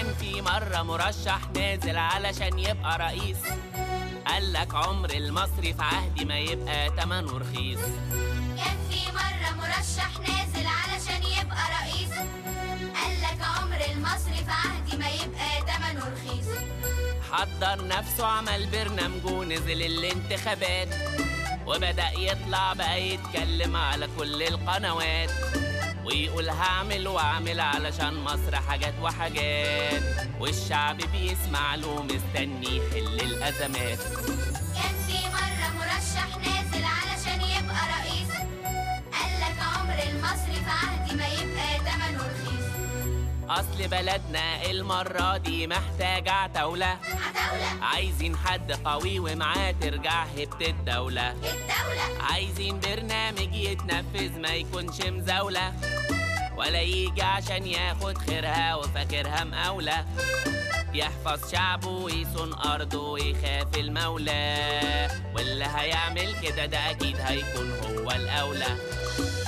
كان في مرة مرشح نازل علشان يبقى رئيس قالك عمر المصري في عهدي ما يبقى تمنه رخيص كان في مرة مرشح نازل علشان يبقى رئيس قالك عمر المصري في عهدي ما يبقى تمنه رخيص حضر نفسه عمل برنامجه ونزل الانتخابات وبدأ يطلع بقى يتكلم على كل القنوات ويقول هعمل واعمل علشان مصر حاجات وحاجات والشعب بيسمع له مستني يحل الأزمات كان في مرة مرشح نازل علشان يبقى رئيس قالك عمر المصري في عهدي ما يبقى تمنه رخيص أصل بلدنا المرة دي محتاجة عتاولة عتاولة عايزين حد قوي ومعاه ترجع هبة الدولة الدولة عايزين برنامج يتنفذ ما يكونش مزاولة ولا يجي عشان ياخد خيرها وفاكرها مقاولة يحفظ شعبه ويصون أرضه ويخاف المولى واللي هيعمل كده ده أكيد هيكون هو الأولى